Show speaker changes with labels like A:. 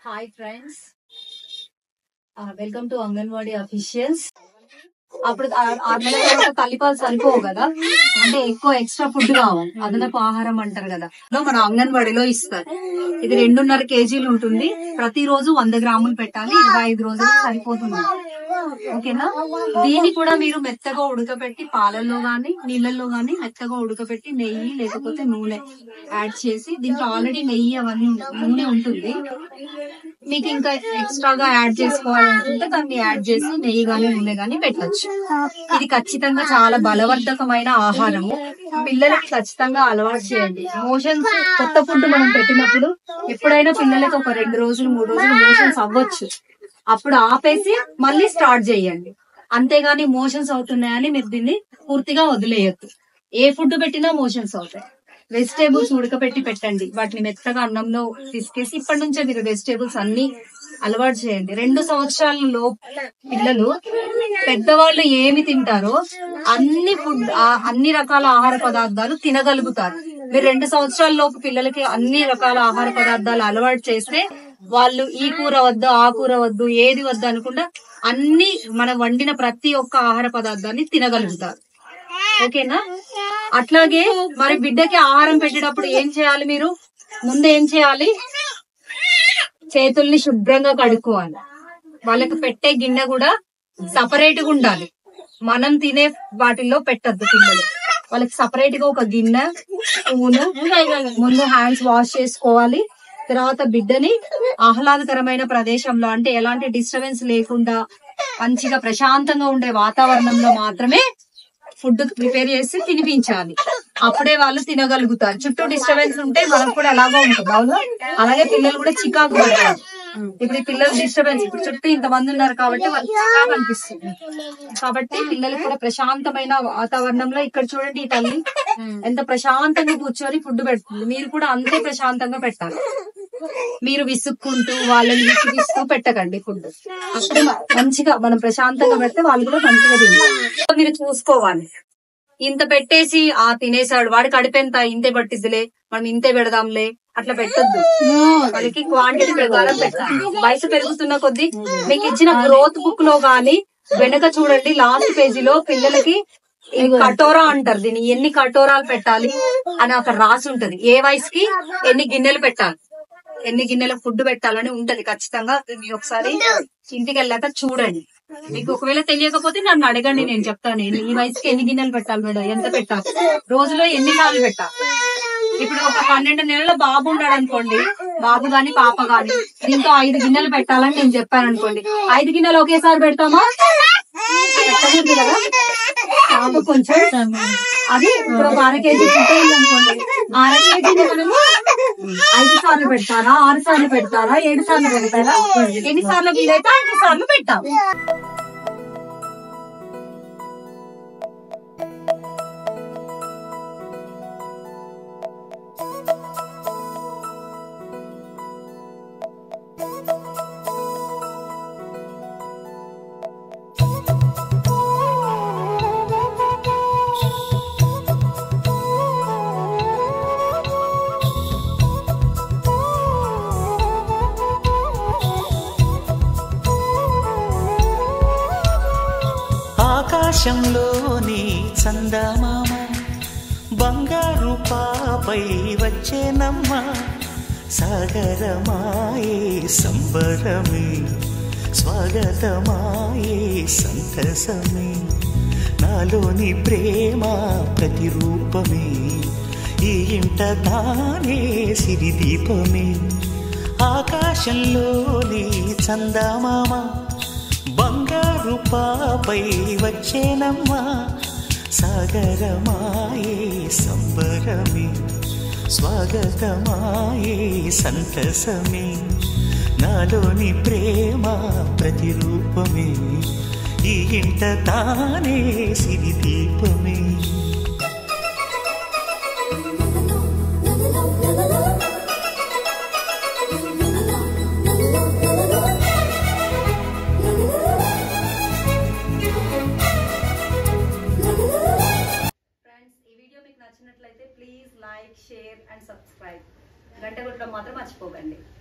A: hi friends welcome to Anganwadi officials అప్పుడు ఆ- ఆరు నెలల తర్వాత తల్లిపాలు సరిపోవు కదా అంటే ఎక్కువ ఎక్స్ట్రా ఫుడ్ కావాలి అదనపు ఆహారం అంటారు కదా లో మన అంగన్వాడీలో ఇస్తారు ఇది రెండున్నర కేజీలు ఉంటుంది ప్రతిరోజు వంద గ్రాములు పెట్టాలి ఇరవై ఐదు రోజులు సరిపోతుంది ఓకేనా దీన్ని కూడా మీరు మెత్తగా ఉడకబెట్టి పాలల్లో గానీ నీళ్ళల్లో గానీ మెత్తగా ఉడకబెట్టి నెయ్యి లేకపోతే నూనె యాడ్ చేసి దీంట్లో ఆల్రెడీ నెయ్యి అవన్నీ ఉం- నూనె ఉంటుంది మీకు ఇంకా ఎక్స్ట్రాగా యాడ్ చేసుకోవాలనుకుంటే దాన్ని యాడ్ చేసి నెయ్యి గానీ నూనె గానీ పెట్టచ్చు ఇది ఖచ్చితంగా చాలా బలవర్ధకమైన ఆహారము పిల్లలకి ఖచ్చితంగా అలవాటు చేయండి మోషన్స్ కొత్త ఫుడ్ మనం పెట్టినప్పుడు ఎప్పుడైనా పిల్లలకి ఒక రెండు రోజులు మూడు రోజులు మోషన్స్ అవ్వచ్చు అప్పుడు ఆపేసి మళ్ళీ స్టార్ట్ చేయండి అంతేగాని మోషన్స్ అవుతున్నాయని మీరు దీన్ని పూర్తిగా వదిలేయద్దు ఏ ఫుడ్ పెట్టినా మోషన్స్ అవుతాయి వెజిటేబుల్స్ ఉడకపెట్టి పెట్టండి వాటిని మెత్తగా అన్నంలో తీసుకేసి ఇప్పటి నుంచే మీరు వెజిటేబుల్స్ అన్ని అలవాటు చేయండి రెండు సంవత్సరాల లోపు పిల్లలు పెద్దవాళ్ళు ఏమి తింటారో అన్ని ఫుడ్ ఆ- అన్ని రకాల ఆహార పదార్థాలు తినగలుగుతారు మీరు రెండు సంవత్సరాల లోపు పిల్లలకి అన్ని రకాల ఆహార పదార్థాలు అలవాటు చేస్తే వాళ్ళు ఈ కూర వద్దు ఆ కూర వద్దు ఏది వద్దు అనుకుండా అన్ని మనం వండిన ప్రతి ఒక్క ఆహార పదార్థాన్ని తినగలుగుతారు ఓకేనా అట్లాగే మరి బిడ్డకి ఆహారం పెట్టేటప్పుడు ఏం చేయాలి మీరు ముందు ఏం చేయాలి చేతుల్ని శుభ్రంగా కడుక్కోవాలి వాళ్ళకి పెట్టే గిన్నె కూడా సపరేట్ గా ఉండాలి మనం తినే వాటిల్లో పెట్టద్దు పిల్లలు వాళ్ళకి సపరేట్ గా ఒక గిన్నె స్పూన్ ముందు హ్యాండ్స్ వాష్ చేసుకోవాలి తర్వాత బిడ్డని ఆహ్లాదకరమైన ప్రదేశంలో అంటే ఎలాంటి డిస్టర్బెన్స్ లేకుండా మంచిగా ప్రశాంతంగా ఉండే వాతావరణంలో మాత్రమే ఫుడ్ ప్రిపేర్ చేసి తినిపించాలి అప్పుడే వాళ్ళు తినగలుగుతారు చుట్టూ డిస్టర్బెన్స్ ఉంటే మనకు కూడా ఎలాగో ఉంటుంది అవును అలాగే పిల్లలు కూడా చికాకు పడతారు ఇప్పుడు ఈ పిల్లలు డిస్టర్బెన్స్ ఇప్పుడు చుట్టూ ఇంతమంది ఉన్నారు కాబట్టి వాళ్ళకి చికాకు అనిపిస్తుంది కాబట్టి పిల్లలు కూడా ప్రశాంతమైన వాతావరణంలో ఇక్కడ చూడండి ఈ తల్లి ఎంత ప్రశాంతంగా కూర్చొని ఫుడ్ పెడుతుంది మీరు కూడా అంతే ప్రశాంతంగా పెట్టాలి మీరు విసుక్కుంటూ వాళ్ళని విసిగిస్తూ పెట్టకండి ఫుడ్ అప్పుడు మంచిగా మనం ప్రశాంతంగా పెడితే వాళ్ళు కూడా మంచిగా తింటారు మీరు చూసుకోవాలి ఇంత పెట్టేసి ఆ తినేసాడు వాడి కడిపెంత ఇంతే పట్టిద్దిలే మనం ఇంతే పెడదాంలే అట్లా పెట్టొద్దు వాళ్ళకి క్వాంటిటీ ప్రకారం పెట్టాలి వయసు పెరుగుతున్న కొద్దీ మీకు ఇచ్చిన గ్రోత్ బుక్ లో గానీ వెనక చూడండి లాస్ట్ పేజీలో పిల్లలకి ఈ కటోరా అంటారు దీన్ని ఎన్ని కటోరాలు పెట్టాలి అని అక్కడ రాసి ఉంటది ఏ వయసుకి ఎన్ని గిన్నెలు పెట్టాలి ఎన్ని గిన్నెల ఫుడ్ పెట్టాలని ఉంటది ఖచ్చితంగా మీరు ఒకసారి ఇంటికి వెళ్ళాక చూడండి మీకు ఒకవేళ తెలియకపోతే నన్ను అడగండి నేను చెప్తాను నేను ఈ వయసుకి ఎన్ని గిన్నెలు పెట్టాలి మేడం ఎంత పెట్టాలి రోజులో ఎన్ని సార్లు పెట్టాలి ఇప్పుడు ఒక పన్నెండు నెలల బాబు ఉన్నాడు అనుకోండి బాబు గాని పాప గాని దీంతో ఐదు గిన్నెలు పెట్టాలని నేను చెప్పాను అనుకోండి ఐదు గిన్నెలు ఒకేసారి పెడతామా పెట్టకూడదు కదా బాబు కొంచెం అది ఇప్పుడు ఒక అర కేజీ ఫుడ్ అయింది అనుకోండి ఆ అర కేజీని మనము ఐదు సార్లు పెడతారా ఆరు సార్లు పెడతారా ఏడు సార్లు పెడతారా ఎన్ని సార్లు వీలైతే అన్ని సార్లు పెట్టాం
B: ఆకాశంలోని చందమామ బంగారు పాపై వచ్చేనమ్మ సాగరమాయే సంబరమే స్వాగతమాయే సంతసమే నాలోని ప్రేమ ప్రతిరూపమే ఈ ఇంట తానే సిరిదీపమే ఆకాశంలోని చందమామ బంగారు పాపై వచ్చేనమ్మా సాగరమాయే సంబరమే స్వాగతమాయే సంతసమే నాలోని ప్రేమ ప్రతిరూపమే ఈ ఇంట తానే సిరిదీపమే
A: ఫ్రెండ్స్ ఈ వీడియో మీకు నచ్చినట్లయితే please like share and subscribe గంట కొట్టడం మాత్రం మర్చిపోకండి